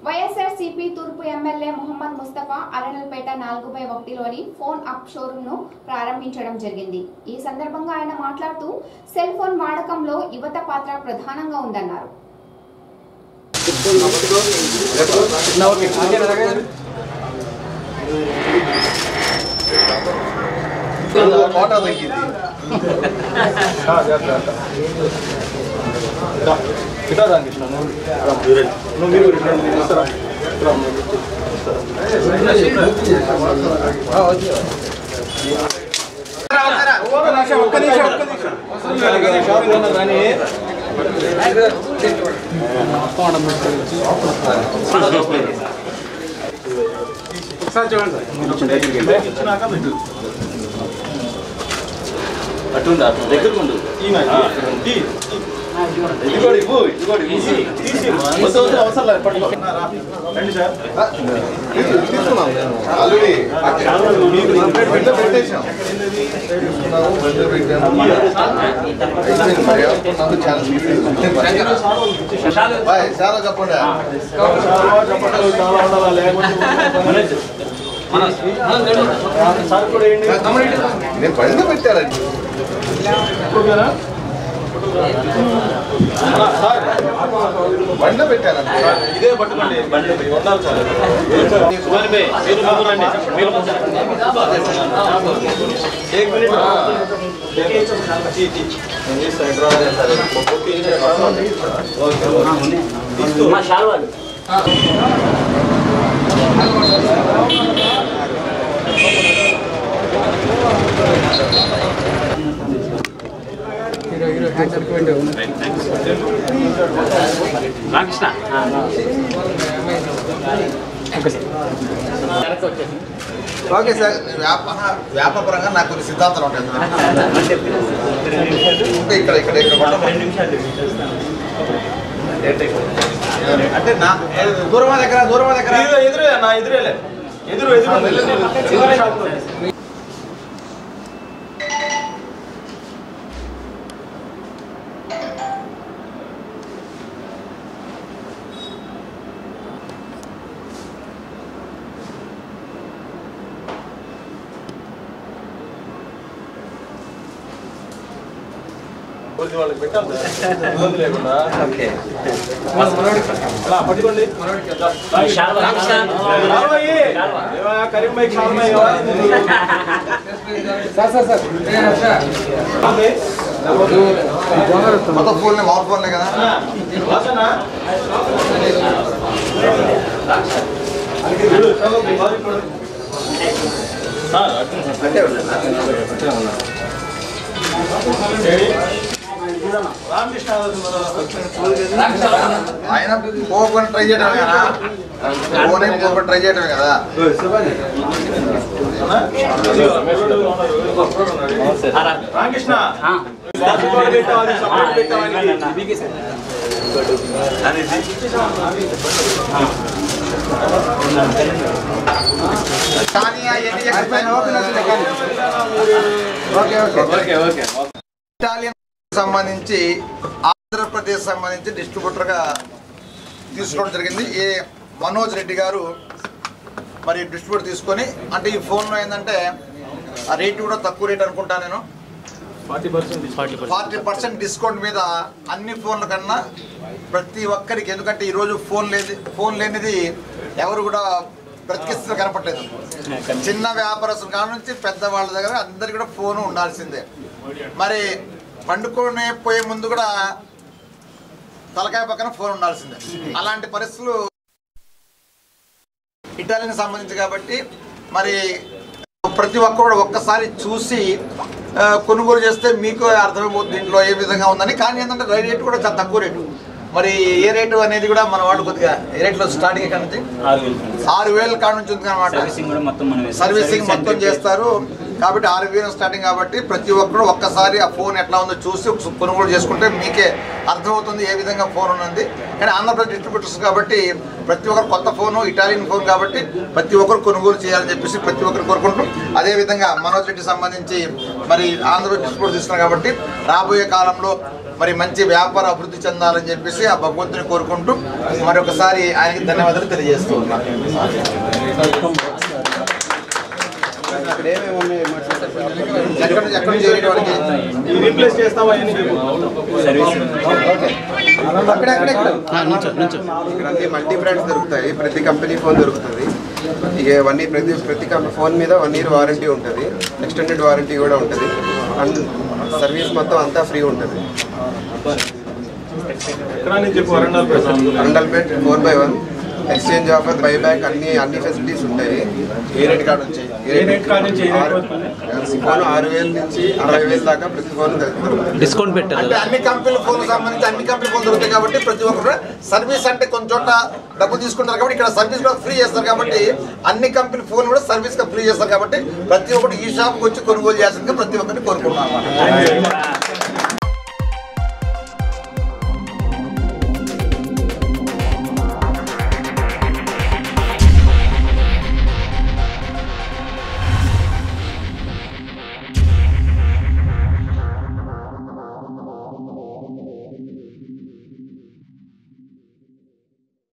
వైఎస్ఆర్సీపీ తూర్పు ఎమ్మెల్యే మొహమ్మద్ ముస్తఫా అరణల్పేట నాలుగు బై ఒకటిలోని ఫోన్ అప్ షోరూమ్ ను ప్రారంభించడం జరిగింది ఈ సందర్భంగా ఆయన మాట్లాడుతూ సెల్ ఫోన్ వాడకంలో యువత పాత్ర ప్రధానంగా ఉందన్నారు ఫోటో తగ్గింది నువ్వు మీరు రెండు ఇస్తారా ఒక్క నిమిషం ఒక్క నిమిషం ఒక్క నిమిషం కానీ ఒకసారి చూడండి ఇచ్చినాక పెట్టు అట్టుండు అటు దగ్గరకుండు ఈయన తీ ఇదిగోడు ఇవ్వు ఇదిగోడు ఇవ్వు తీసి వద్దు వద్దు అవసరం లేదు పట్టుకో రండి సార్ తీసుకున్నాం నేను ఆల్రెడీ మీకు పెట్ట పెట్టేసాం తీసుకున్నాము, పెట్ట పెట్టాము. అయిపోయింది మరి. నాకు చాలా స్పీడ్. బాయ్, చాలా చెప్పండి చాలా చెప్పండి చాలా ఉండాలా లేకపోతే సార్ కూడా ఏంటి నేను బండి పెట్టారండి ఓకేనా సార్ బండి పెట్టానండి ఇదే పట్టుకోండి బండి ఉండాలి సార్ సుమారు బే, మీరు ముందు రండి మీరు ముందు రండి. एक मिनट जी जी ये साइड रहा है ओके ओके మా శాల్వాలు రామకృష్ణ ఓకే సార్ వ్యాపార వ్యాపారపరంగా నాకు కొన్ని సిద్ధాంతాలు ఉంటాయి ఉంటే ఇక్కడ ఇక్కడ ఇక్కడ కొట్టండి. అంటే నా దూరమా దగ్గర దూరమా దగ్గర ఎదురు ఎదురే నా ఎదురేలే ఎదురు ఎదురు ఎదురు షాప్ కొద్ది వాళ్ళకి పెట్టాలి సార్ ఇబ్బంది లేకుండా ఓకే అలా పట్టుకోండి శాల్వాయి. ఏవా, కరీం భాయ్ శాల్వాయి ఏవా? ఓకే. మొత్తం ఫోన్లే మామూలు ఫోన్లే కదా వాసనా? Sir, AD? రామకృష్ణ ఆయన పోకుండా ట్రై చేయడమే కదా ఫోన్ ఏం పోకుండా ట్రై చేయడమే కదా రామకృష్ణ బాత్రూంలో పెట్టావా? అది సపరేట్ పెట్టావా నీకు? కానీ అవన్నీ ఎక్స్ప్లెయిన్ ఓకే ఓకే ఇటాలియన్ సంబంధించి ఆంధ్రప్రదేశ్ సంబంధించి డిస్ట్రిబ్యూటర్గా తీసుకోవడం జరిగింది ఏ మనోజ్ రెడ్డి గారు మరి డిస్ట్రిబ్యూటర్ తీసుకొని అంటే ఈ ఫోన్లో ఏంటంటే ఆ రేట్ కూడా తక్కువ రేట్ అనుకుంటా నేను ఫార్టీ పర్సెంట్ డిస్కౌంట్ మీద అన్ని ఫోన్ల కన్నా ప్రతి ఒక్కరికి ఎందుకంటే ఈరోజు ఫోన్ లేదు ఫోన్ లేనిది ఎవరు కూడా బ్రతికిస్తూ కనపట్లేదు చిన్న వ్యాపారస్తుల కాడ నుంచి పెద్ద వాళ్ళ దగ్గర అందరికి కూడా ఫోన్ ఉండాల్సిందే మరి పండుకొని పోయే ముందు కూడా తలకాయ పక్కన ఫోన్ ఉండాల్సిందే అలాంటి పరిస్థితులు ఇటాలియన్ సంబంధించి కాబట్టి మరి ప్రతి ఒక్కరు కూడా ఒక్కసారి చూసి ఆ, కొనుగోలు చేస్తే మీకు అర్థమైపోతుంది దీంట్లో ఏ విధంగా ఉందని కానీ ఏంటంటే రేట్ కూడా చాలా తక్కువ రేటు మరి ఏ రేటు అనేది కూడా మన వాళ్ళు కొద్దిగా ఏ రేట్లో స్టార్టింగ్ ఎక్కడ నుంచి ఆరు వేల కాడ నుంచి ఉంది అనమాట సర్వీసింగ్ కూడా మొత్తం మనమే సర్వీసింగ్ మొత్తం చేస్తారు కాబట్టి ఆరు వేలు స్టార్టింగ్ కాబట్టి ప్రతి ఒక్కరు ఒక్కసారి ఆ ఫోన్ ఎట్లా ఉందో చూసి ఒక కొనుగోలు చేసుకుంటే మీకే అర్థమవుతుంది ఏ విధంగా ఫోన్ ఉన్నది కానీ ఆంధ్రప్రదేశ్ డిస్ట్రిబ్యూటర్స్ కాబట్టి ప్రతి ఒక్కరు కొత్త ఫోను ఇటాలియన్ ఫోన్ కాబట్టి ప్రతి ఒక్కరు కొనుగోలు చేయాలని చెప్పేసి ప్రతి ఒక్కరు కోరుకుంటూ అదే విధంగా మనోజ్ రెడ్డి సంబంధించి మరి ఆంధ్రప్రదేశ్ కూడా తీసుకున్నారు కాబట్టి రాబోయే కాలంలో మరి మంచి వ్యాపార అభివృద్ధి చెందాలని చెప్పేసి ఆ భగవంతుని కోరుకుంటూ మరొకసారి ఆయనకి ధన్యవాదాలు తెలియజేస్తూ ఉన్నాను ఎక్కడ ఎక్కడ చేరేటి వాళ్ళకి రీప్లేస్ చేస్తావా అని చెప్పు ఇక్కడ అన్ని మల్టీ బ్రాండ్స్ దొరుకుతాయి ప్రతి కంపెనీ ఫోన్ దొరుకుతుంది ఇక వన్ ప్రతి ప్రతి కంపెనీ ఫోన్ మీద వన్ ఇయర్ వారంటీ ఉంటుంది ఎక్స్టెండెడ్ వారంటీ కూడా ఉంటుంది అండ్ సర్వీస్ మొత్తం అంతా ఫ్రీ ఉంటుంది ఎక్కడ నుంచి చెప్పు Warangal Prasad Arandalpet four by one exchange offer buyback అన్ని అన్ని ఫెసిలిటీస్ ఉంటాయి ఏ రేట్ కాడ నుంచి ఏ రేట్ కాడ నుంచి ఏ రేట్ ఆరు- వరకు? ఫోన్ ఆరు వేల నుంచి అరవై వేల దాకా ప్రతి ఫోన్ దొరుకుతుంది డిస్కౌంట్ పెట్టారు అంటే అన్ని కంపెనీల ఫోన్ సంబంధించి అన్ని కంపెనీ ఫోన్ దొరుకుతాయి కాబట్టి ప్రతి ఒక్కరు సర్వీస్ అంటే కొంచెం చోట డబ్బులు తీసుకుంటారు కాబట్టి ఇక్కడ సర్వీస్ కూడా ఫ్రీ చేస్తారు కాబట్టి అన్ని కంపెనీ ఫోన్ కూడా సర్వీస్ గా ఫ్రీ చేస్తారు కాబట్టి ప్రతి ఒక్కరు ఈ షాప్కి వచ్చి కొనుగోలు చేయాల్సిందిగా ప్రతి ఒక్కరిని కోరుకుంటున్నాను